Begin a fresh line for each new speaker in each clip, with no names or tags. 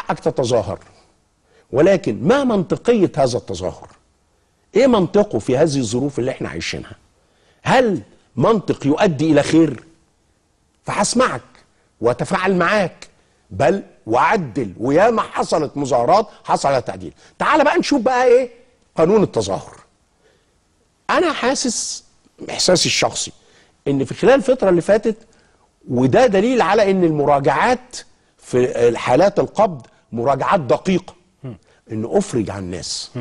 حقك تتظاهر ولكن ما منطقيه هذا التظاهر ايه منطقه في هذه الظروف اللي احنا عايشينها هل منطق يؤدي الى خير فهسمعك واتفاعل معاك بل وعدل وياما حصلت مظاهرات حصل على تعديل تعال بقى نشوف بقى ايه قانون التظاهر انا حاسس احساسي الشخصي ان في خلال الفتره اللي فاتت وده دليل على ان المراجعات في الحالات القبض مراجعات دقيقه ان افرج عن الناس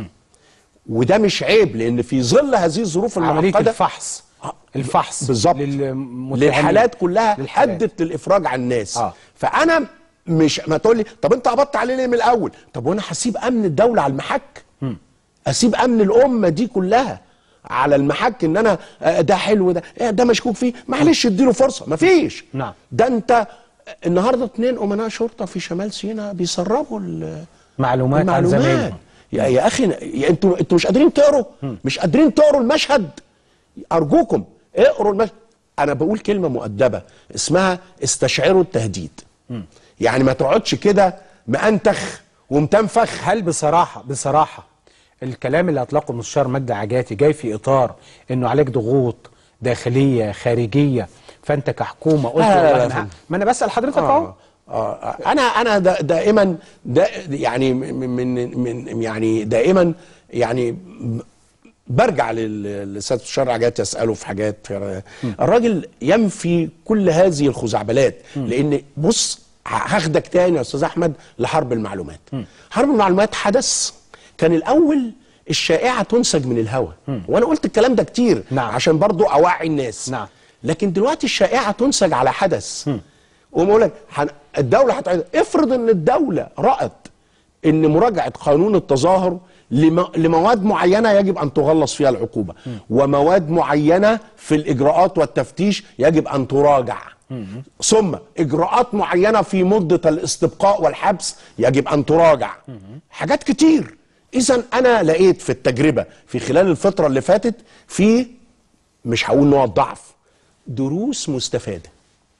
وده مش عيب لان في ظل هذه الظروف
عمليه
المعقده
الفحص الفحص
بالظبط
للمتهمين.
للحالات كلها
للحالات.
ادت للافراج عن الناس
آه.
فانا مش ما تقول لي طب انت قبضت عليه ليه من الاول طب وانا هسيب امن الدوله على المحك اسيب امن الامه دي كلها على المحك ان انا آه، ده حلو ده إيه ده مشكوك فيه معلش اديله فرصه مفيش
نعم.
ده انت النهارده اتنين امناء شرطه في شمال سيناء بيسربوا ال-
معلومات عن
المعلومات
زمايلهم
يا, يا اخي يا انتوا انتوا مش قادرين تقروا مش قادرين تقروا المشهد ارجوكم اقروا المشهد انا بقول كلمه مؤدبه اسمها استشعروا التهديد يعني ما تقعدش كده مأنتخ ومتنفخ
هل بصراحه بصراحه الكلام اللي اطلقه المستشار مجدي عجاتي جاي في اطار انه عليك ضغوط داخليه خارجيه فانت كحكومه قلت
لا، لا،
والله
لا،
أنا
لا.
ه- ما انا بسال حضرتك اهو
آه. آه. انا انا دا دائما دا يعني من من من يعني دائما يعني ب- برجع لل- لسياده الشرع جات اساله في حاجات الراجل ينفي كل هذه الخزعبلات لان بص ه- هاخدك تاني يا استاذ احمد لحرب المعلومات حرب المعلومات حدث كان الاول الشائعه تنسج من الهواء وانا قلت الكلام ده كتير
نعم.
عشان برضو اوعي الناس
نعم.
لكن دلوقتي الشائعه تنسج على حدث وما اقول لك هن- الدوله هتعيد افرض ان الدوله رأت ان مراجعه قانون التظاهر لم- لمواد معينه يجب ان تغلظ فيها العقوبه ومواد معينه في الاجراءات والتفتيش يجب ان تراجع ثم اجراءات معينه في مده الاستبقاء والحبس يجب ان تراجع حاجات كتير اذا انا لقيت في التجربه في خلال الفتره اللي فاتت في مش هقول نوع ضعف دروس مستفاده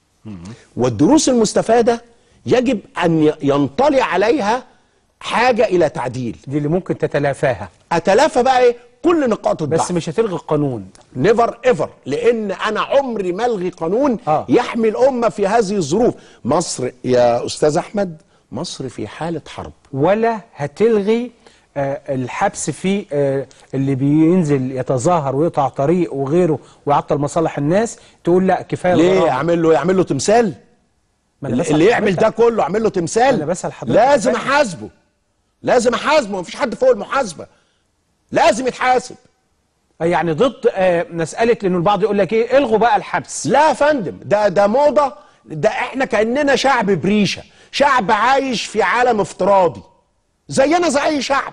والدروس المستفاده يجب ان ي- ينطلي عليها حاجه الى تعديل
دي اللي ممكن تتلافاها
اتلافى بقى ايه كل نقاط الضعف
بس مش هتلغي القانون
نيفر ايفر لان انا عمري ما الغي قانون
آه.
يحمي الامه في هذه الظروف مصر يا استاذ احمد مصر في حاله حرب
ولا هتلغي آه، الحبس في آه، اللي بينزل يتظاهر ويقطع طريق وغيره ويعطل مصالح الناس تقول لا كفايه
ليه
الغرامة.
اعمل له يعمل له تمثال
ما أنا بسأل
اللي يعمل
حضرتك.
ده كله اعمل له تمثال
أنا بسأل حضرتك
لازم
فاهم.
احاسبه لازم احاسبه مفيش حد فوق المحاسبه لازم يتحاسب
يعني ضد آه، مساله انه البعض يقول لك ايه الغوا بقى الحبس
لا يا فندم ده ده موضه ده احنا كاننا شعب بريشه شعب عايش في عالم افتراضي زينا زي اي شعب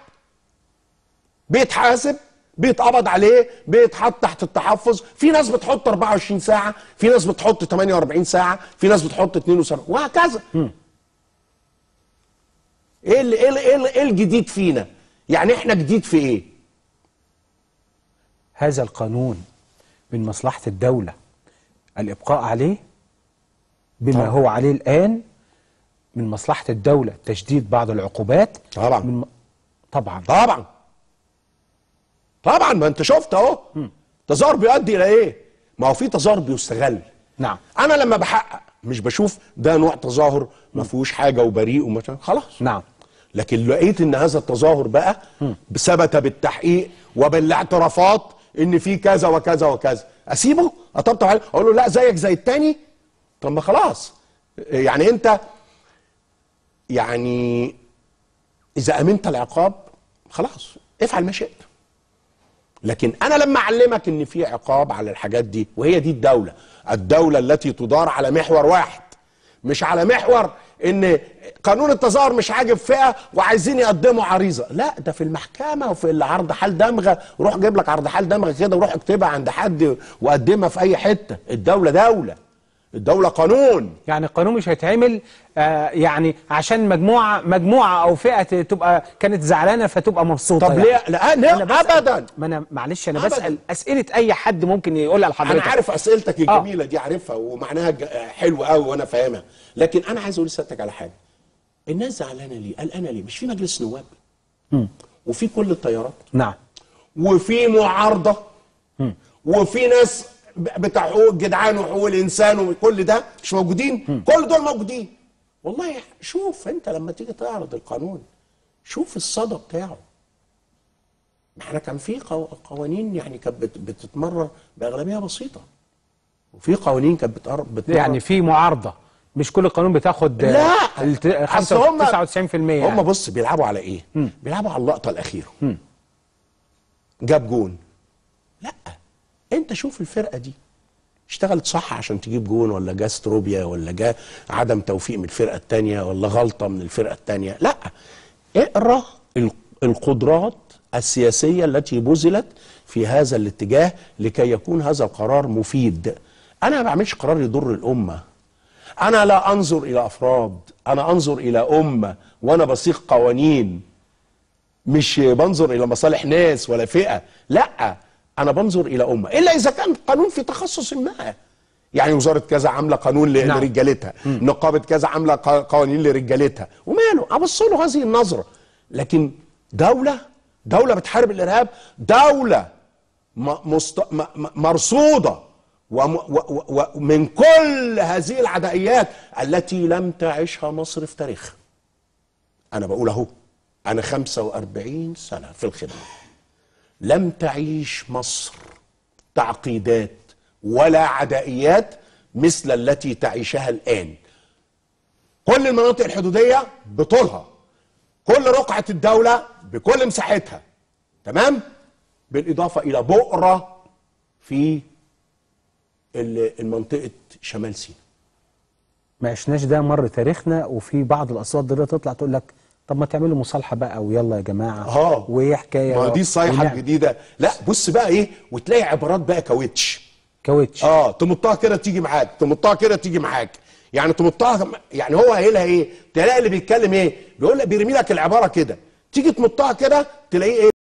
بيتحاسب بيتقبض عليه بيتحط تحت التحفظ في ناس بتحط 24 ساعه في ناس بتحط 48 ساعه في ناس بتحط 72 وهكذا ايه اللي ايه اللي- ايه اللي- ايه الجديد فينا يعني احنا جديد في ايه
هذا القانون من مصلحه الدوله الابقاء عليه بما
طبعا.
هو عليه الان من مصلحه الدوله تشديد بعض العقوبات
طبعا.
من طبعا
طبعا طبعا ما انت شفت اهو تظاهر بيؤدي الى ايه ما هو في تظاهر بيستغل
نعم
انا لما بحقق مش بشوف ده نوع تظاهر ما فيهوش حاجه وبريء وما خلاص
نعم
لكن لقيت ان هذا التظاهر بقى ثبت بالتحقيق وبالاعترافات ان في كذا وكذا وكذا اسيبه اطبطب عليه اقول له لا زيك زي التاني طب ما خلاص يعني انت يعني اذا امنت العقاب خلاص افعل ما شئت لكن انا لما اعلمك ان في عقاب على الحاجات دي وهي دي الدوله الدوله التي تدار على محور واحد مش على محور ان قانون التظاهر مش عاجب فئه وعايزين يقدموا عريضه لا ده في المحكمه وفي العرض حال دمغه روح جيب لك عرض حال دمغه كده وروح اكتبها عند حد وقدمها في اي حته الدوله دوله الدوله قانون
يعني القانون مش هيتعمل آه يعني عشان مجموعه مجموعه او فئه تبقى كانت زعلانه فتبقى مبسوطه
طب
يعني.
ليه لا
أنا
لا
بسأل-
ابدا
ما انا معلش انا
أبداً.
بسال اسئله اي حد ممكن يقولها لحضرتك
انا عارف اسئلتك
آه.
الجميله دي عارفها ومعناها ج- حلو قوي وانا فاهمها لكن انا عايز اقول لسيادتك على حاجه الناس زعلانه ليه قلقانه ليه مش في مجلس نواب وفي كل التيارات
نعم
وفي معارضه وفي ناس ب- بتاع حقوق الجدعان وحقوق الانسان وكل ده مش موجودين كل دول موجودين والله شوف انت لما تيجي تعرض القانون شوف الصدى بتاعه ما احنا كان في قو- قوانين يعني كانت بت- بتتمرر باغلبيه بسيطه وفي قوانين كانت بتقر- بتمرر
يعني في معارضه مش كل القانون بتاخد آه،
لا
الت-
أصل
95%
هم
99% يعني.
هم بص بيلعبوا على ايه؟ بيلعبوا على اللقطه الاخيره جاب جون لا انت شوف الفرقه دي اشتغلت صح عشان تجيب جون ولا جا استروبيا ولا جا عدم توفيق من الفرقه الثانيه ولا غلطه من الفرقه الثانيه لا اقرا ال- القدرات السياسيه التي بذلت في هذا الاتجاه لكي يكون هذا القرار مفيد انا ما بعملش قرار يضر الامه انا لا انظر الى افراد انا انظر الى امه وانا بصيغ قوانين مش بنظر الى مصالح ناس ولا فئه لا انا بنظر الى امه الا اذا كان قانون في تخصص ما يعني وزاره كذا عامله قانون ل-
نعم.
لرجالتها نقابه كذا عامله ق- قوانين لرجالتها وماله ابص له هذه النظره لكن دوله دوله بتحارب الارهاب دوله م- مست... م... م- مرصوده وم... و... و... ومن كل هذه العدائيات التي لم تعيشها مصر في تاريخها انا بقول اهو انا 45 سنه في الخدمه لم تعيش مصر تعقيدات ولا عدائيات مثل التي تعيشها الان كل المناطق الحدوديه بطولها كل رقعه الدوله بكل مساحتها تمام بالاضافه الى بؤره في ال- المنطقه شمال سيناء
ما عشناش ده مر تاريخنا وفي بعض الاصوات دلوقتي تطلع تقول لك طب ما تعملوا مصالحه بقى ويلا يا جماعه
اه
وايه حكايه
ما دي الصيحه
ونعم-
الجديده لا بص بقى ايه وتلاقي عبارات بقى كاوتش
كاوتش
اه تمطها كده تيجي معاك تمطها كده تيجي معاك يعني تمطها يعني هو قايلها ايه تلاقي اللي بيتكلم ايه بيقول لك بيرمي لك العباره كده تيجي تمطها كده تلاقيه ايه